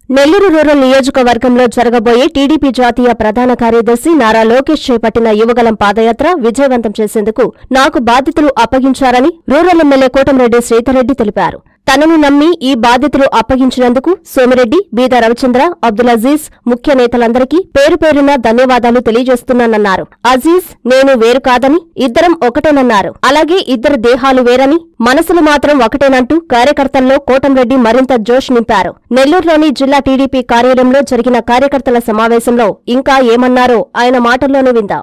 Nellore rural నియోజకవర్గంలో జరగబోయే TDP జాతీయ ప్రధాన కార్యదర్శి నారా లోకేష్ చేపట్టిన యువగలం పాదయాత్ర విజయవంతం చేసేందుకు నాకు బాధ్యతలు అప్పగించారని రూరల్ ఎమ్మెల్యే కోటంరెడ్డి శ్రీధర్రెడ్డి తెలిపారు తనను నమ్మి ఈ బాధ్యతలు అప్పగించినందుకు సోమిరెడ్డి బీద రవిచంద్ర అబ్దుల్ అజీజ్ ముఖ్య నేతలందరికీ పేరు పేరున ధన్యవాదాలు తెలియజేస్తున్నానన్నారు అజీజ్ నేను వేరు కాదని ఇద్దరం ఒకటేనన్నారు అలాగే ఇద్దరు దేహాలు వేరని మనసులు మాత్రం ఒకటేనంటూ కార్యకర్తల్లో కోటంరెడ్డి మరింత జోష్ నింపారు నెల్లూరులోని జిల్లా టీడీపీ కార్యాలయంలో జరిగిన కార్యకర్తల సమావేశంలో ఇంకా ఏమన్నారో ఆయన మాటల్లోనే విందాం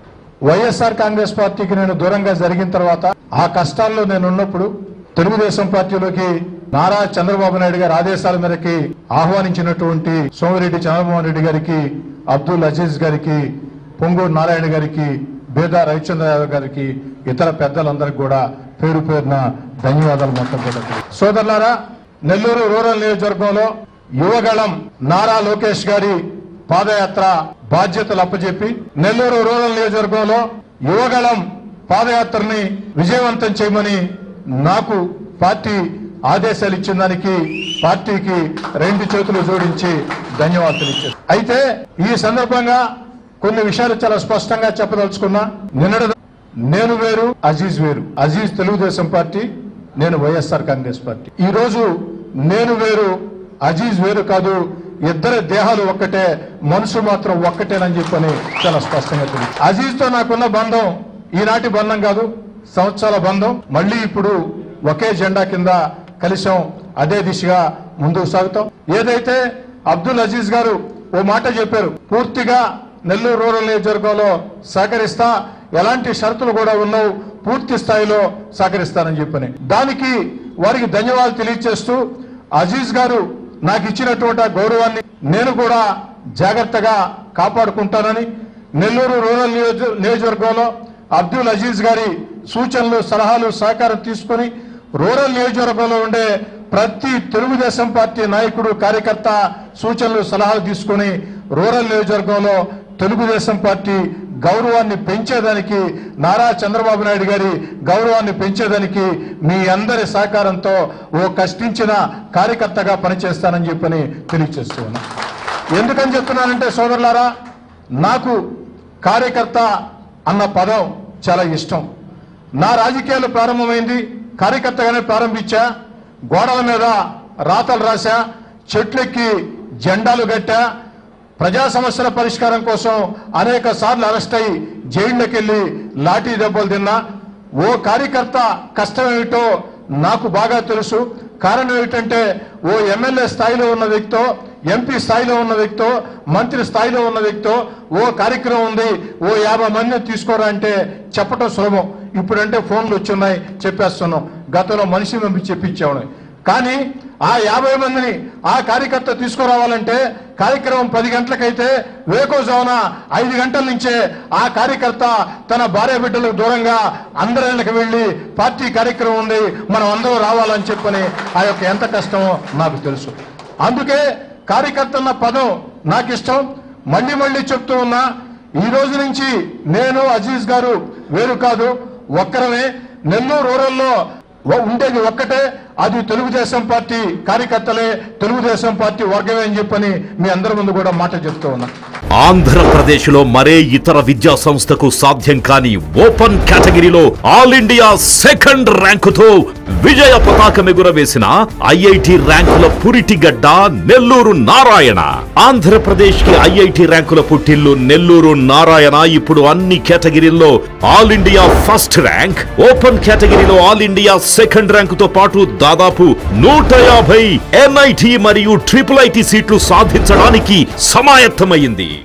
వైఎస్ఆర్ కాంగ్రెస్ పార్టీకి నేను దూరంగా జరిగిన తర్వాత ఆ కష్టాల్లో నేను ఉన్నప్పుడు తెలుగుదేశం పార్టీలోకి నారా చంద్రబాబు నాయుడు గారి ఆదేశాల మేరకి ఆహ్వానించినటువంటి సోమిరెడ్డి చంద్రమోహన్ రెడ్డి గారికి అబ్దుల్ అజీజ్ గారికి పొంగూరు నారాయణ గారికి బేదా రవిచంద్రరావు గారికి ఇతర పెద్దలందరికీ కూడా పేరు పేరున ధన్యవాదాలు మొత్తం కూడా సోదరులారా నెల్లూరు రూరల్ నియోజకవర్గంలో యువగళం నారా లోకేష్ గారి పాదయాత్ర బాధ్యతలు అప్పచెప్పి నెల్లూరు రూరల్ నియోజకవర్గంలో యువగళం పాదయాత్రని విజయవంతం చేయమని నాకు పార్టీ ఆదేశాలు ఇచ్చిన దానికి పార్టీకి రెండు చేతులు జోడించి ధన్యవాదాలు ఇచ్చారు అయితే ఈ సందర్భంగా కొన్ని విషయాలు చాలా స్పష్టంగా చెప్పదలుచుకున్నా నిన్నటి నేను వేరు అజీజ్ వేరు అజీజ్ తెలుగుదేశం పార్టీ నేను వైఎస్ఆర్ కాంగ్రెస్ పార్టీ ఈ రోజు నేను వేరు అజీజ్ వేరు కాదు ఇద్దరి దేహాలు ఒక్కటే మనసు మాత్రం ఒక్కటేనని చెప్పని చాలా స్పష్టంగా తెలియదు అజీజ్ తో నాకున్న బంధం ఈనాటి బంధం కాదు సంవత్సరాల బంధం మళ్ళీ ఇప్పుడు ఒకే జెండా కింద కలిసాం అదే దిశగా ముందుకు సాగుతాం ఏదైతే అబ్దుల్ అజీజ్ గారు ఓ మాట చెప్పారు పూర్తిగా నెల్లూరు రూరల్ నియోజకవర్గంలో సహకరిస్తా ఎలాంటి షరతులు కూడా ఉన్నావు పూర్తి స్థాయిలో సహకరిస్తానని చెప్పని దానికి వారికి ధన్యవాదాలు తెలియజేస్తూ అజీజ్ గారు నాకు ఇచ్చినటువంటి ఆ గౌరవాన్ని నేను కూడా జాగ్రత్తగా కాపాడుకుంటానని నెల్లూరు రూరల్ నియోజ- నియోజకవర్గంలో అబ్దుల్ అజీజ్ గారి సూచనలు సలహాలు సహకారం తీసుకొని రూరల్ నియోజకవర్గంలో ఉండే ప్రతి తెలుగుదేశం పార్టీ నాయకుడు కార్యకర్త సూచనలు సలహాలు తీసుకొని రూరల్ నియోజకవర్గంలో తెలుగుదేశం పార్టీ గౌరవాన్ని పెంచేదానికి నారా చంద్రబాబు నాయుడు గారి గౌరవాన్ని పెంచేదానికి మీ అందరి సహకారంతో ఓ కష్టించిన కార్యకర్తగా పనిచేస్తానని చెప్పని తెలియజేస్తూ ఉన్నా ఎందుకని చెప్తున్నానంటే సోదరులారా నాకు కార్యకర్త అన్న పదం చాలా ఇష్టం నా రాజకీయాలు ప్రారంభమైంది కార్యకర్తగానే ప్రారంభించా గోడల మీద రాతలు రాశా చెట్లెక్కి జెండాలు కట్టా ప్రజా సమస్యల పరిష్కారం కోసం అనేక సార్లు అరెస్ట్ అయి జైళ్ళకి వెళ్ళి లాఠీ దెబ్బలు తిన్నా ఓ కార్యకర్త కష్టం ఏమిటో నాకు బాగా తెలుసు కారణం ఏమిటంటే ఓ ఎమ్మెల్యే స్థాయిలో ఉన్న వ్యక్తో ఎంపీ స్థాయిలో ఉన్న వ్యక్తో మంత్రి స్థాయిలో ఉన్న వ్యక్తో ఓ కార్యక్రమం ఉంది ఓ యాభై మందిని తీసుకోరా అంటే చెప్పటం సులభం ఇప్పుడంటే ఫోన్లు వచ్చున్నాయి చెప్పేస్తున్నాం గతంలో మనిషి పంపి చెప్పించేవాడు కానీ ఆ యాభై మందిని ఆ కార్యకర్త తీసుకురావాలంటే కార్యక్రమం పది గంటలకైతే వేకోజామున ఐదు గంటల నుంచే ఆ కార్యకర్త తన భార్య బిడ్డలకు దూరంగా అందరికి వెళ్ళి పార్టీ కార్యక్రమం ఉంది మనం అందరం రావాలని చెప్పని ఆ యొక్క ఎంత కష్టమో నాకు తెలుసు అందుకే కార్యకర్త అన్న పదం నాకు ఇష్టం మళ్ళీ మళ్ళీ చెప్తూ ఉన్నా ఈ రోజు నుంచి నేను అజీజ్ గారు వేరు కాదు ఒక్కరమే నెల్లూరు రూరల్లో వ- ఉండేది ఒక్కటే అది తెలుగుదేశం పార్టీ కార్యకర్తలే తెలుగుదేశం పార్టీ వర్గమే అని చెప్పని మీ అందరి ముందు కూడా మాట చెప్తూ ఉన్నా ఆంధ్రప్రదేశ్లో మరే ఇతర విద్యా సంస్థకు సాధ్యం కాని ఓపెన్ కేటగిరీలో ఆల్ ఇండియా సెకండ్ ర్యాంకుతో విజయ పతాకం ఎగురవేసిన ఐఐటి ర్యాంకుల పురిటిగడ్డ నెల్లూరు నారాయణ ఆంధ్రప్రదేశ్ కి ఐఐటి ర్యాంకుల పుట్టిల్లు నెల్లూరు నారాయణ ఇప్పుడు అన్ని కేటగిరీల్లో all India first rank open కేటగిరీలో ఆల్ ఇండియా సెకండ్ ర్యాంకుతో పాటు దాదాపు నూట యాభై ఎన్ఐటి మరియు ట్రిపుల్ ఐటి సీట్లు సాధించడానికి సమాయత్తమైంది